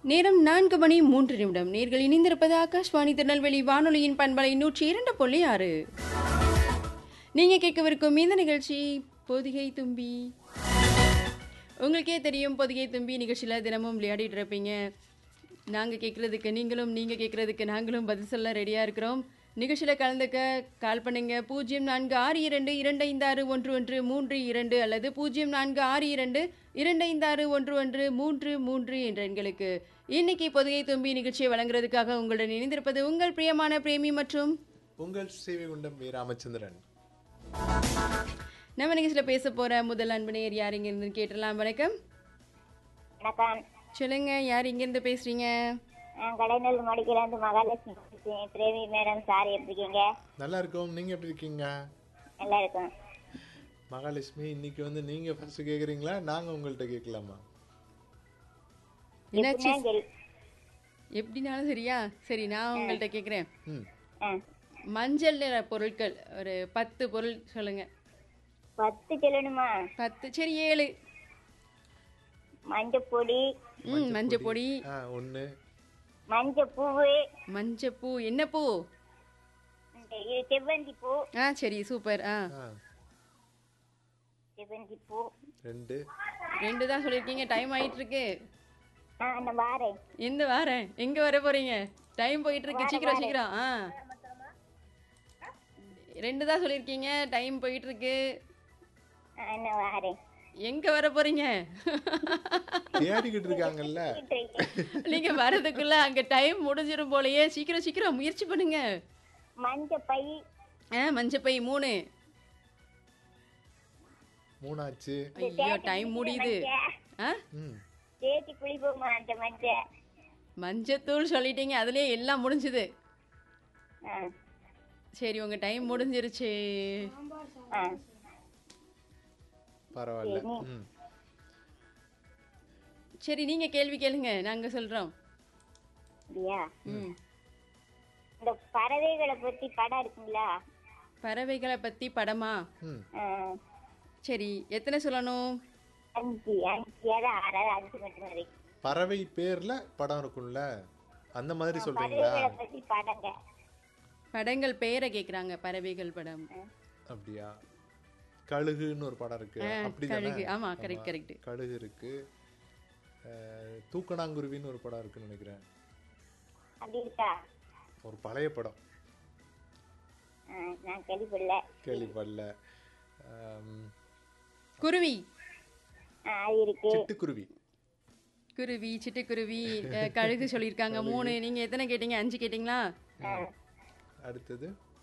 நேரம் நான்கு மணி மூன்று நிமிடம் நேர்கள் இணைந்திருப்பது ஆகாஷ்வாணி திருநெல்வேலி வானொலியின் பண்பலை நூற்றி இரண்டு புள்ளி ஆறு நீங்கள் கேட்கவிருக்கும் இந்த நிகழ்ச்சி பொதிகை தும்பி உங்களுக்கே தெரியும் பொதிகை தும்பி நிகழ்ச்சியில் தினமும் விளையாடிட்டு இருப்பீங்க நாங்கள் கேட்குறதுக்கு நீங்களும் நீங்கள் கேட்குறதுக்கு நாங்களும் பதில் சொல்ல ரெடியாக இருக்கிறோம் நிகழ்ச்சியில் கலந்துக்க கால் பண்ணுங்க பூஜ்ஜியம் நான்கு ஆறு இரண்டு இரண்டு ஐந்து ஆறு ஒன்று ஒன்று மூன்று இரண்டு அல்லது பூஜ்ஜியம் நான்கு ஆறு இரண்டு இரண்டு ஐந்து ஆறு ஒன்று ஒன்று மூன்று மூன்று என்ற எண்களுக்கு இன்னைக்கு பொதுகை தும்பி நிகழ்ச்சியை வழங்குறதுக்காக உங்களுடன் இணைந்திருப்பது உங்கள் பிரியமான பிரேமி மற்றும் உங்கள் சேவை குண்டம் வி ராமச்சந்திரன் நம்ம நிகழ்ச்சியில் பேச போகிற முதல் அன்பு நேர் யார் இங்கேருந்து கேட்டலாம் வணக்கம் வணக்கம் சொல்லுங்க யார் இங்கேருந்து பேசுகிறீங்க நான் கடைநெல் மடிக்கிறாந்து மகாலட்சுமி பேசுறேன். பிரேமி மேடம் சார் எப்படி இருக்கீங்க நல்லா இருக்கோம் நீங்க எப்படி இருக்கீங்க நல்லா இருக்கும் மகாலட்சுமி இன்னைக்கு வந்து நீங்க ஃபர்ஸ்ட் கேக்குறீங்களா நாங்க உங்கள்ட்ட கேட்கலாமா என்னாச்சு எப்படின்னா சரி எப்படினாலும் சரியா சரி நான் உங்கள்கிட்ட கேட்குறேன் ம் ஆ மஞ்சள் நிற பொருட்கள் ஒரு பத்து பொருள் சொல்லுங்க பத்து சொல்லணுமா பத்து சரி ஏழு மஞ்சப்பொடி ம் மஞ்சள் பொடி ஆ ஒன்று மஞ்சப்பூவு மஞ்சப்பூ என்ன பூ இந்த இது செவ்வந்தி பூ ஆ சரி சூப்பர் ஆ ஆ செவ்வந்தி பூ ரெண்டு ரெண்டு தான் சொல்லியிருக்கீங்க டைம் ஆயிட்டு இருக்கு ஆ அந்த வாரேன் எந்த வாரேன் எங்க வர போறீங்க டைம் போயிட்டு இருக்கு சீக்கிரம் சீக்கிரம் ஆ ரெண்டு தான் சொல்லியிருக்கீங்க டைம் போயிட்டு இருக்கு ஆ, என்ன வாரேன் எங்க வர போறீங்க தேடிக்கிட்டு இருக்காங்கல்ல நீங்க வரதுக்குள்ள அங்க டைம் முடிஞ்சிரும் போலயே சீக்கிரம் சீக்கிரம் முயற்சி பண்ணுங்க மஞ்சப்பை ஆ மஞ்சப்பை மூணு மூணாச்சு ஐயோ டைம் முடியுது ஆ ம் தேய்ச்சி குளிப்போமா அந்த மஞ்ச மஞ்சத்தூள் சொல்லிட்டீங்க அதுலயே எல்லாம் முடிஞ்சுது ஆ சரி உங்க டைம் முடிஞ்சிருச்சு ஆ பரவாயில்ல ம் சரி நீங்க கேள்வி கேளுங்க நாங்க சொல்றோம் அப்படியா ம் இந்த பறவைகளை பத்தி படம் இருக்குங்களா பறவைகளை பத்தி படமா ம் ஆ, சரி எத்தனை சொல்லணும் அஞ்சு அஞ்சு அதான் ஆறாவது அஞ்சு மட்டும் வரைக்கும் பறவை பேர்ல படம் இருக்கும்ல அந்த மாதிரி சொல்றீங்களா பறவைகளை பத்தி படங்க படங்கள் பெயரை கேக்குறாங்க பறவைகள் படம் அப்படியா கழுகுன்னு ஒரு படம் இருக்கு ஆ, அப்படிதானே கழுகு ஆமா கரெக்ட் கரெக்ட் கழுகு இருக்கு அஹ், தூக்கணாங்குருவின்னு ஒரு படம் இருக்குன்னு நினைக்கிறேன் அப்படி இருக்கா ஒரு பழைய படம் ஆ, நான் கேள்விப்படல கேள்விப்படல ஆம், குருவி ஆ, அது இருக்கு சிட்டுக்குருவி குருவி சிட்டுக்குருவி அஹ், கழுகு சொல்லியிருக்காங்க மூணு நீங்க எத்தனை கேட்டீங்க அஞ்சு கேட்டீங்களா அடுத்தது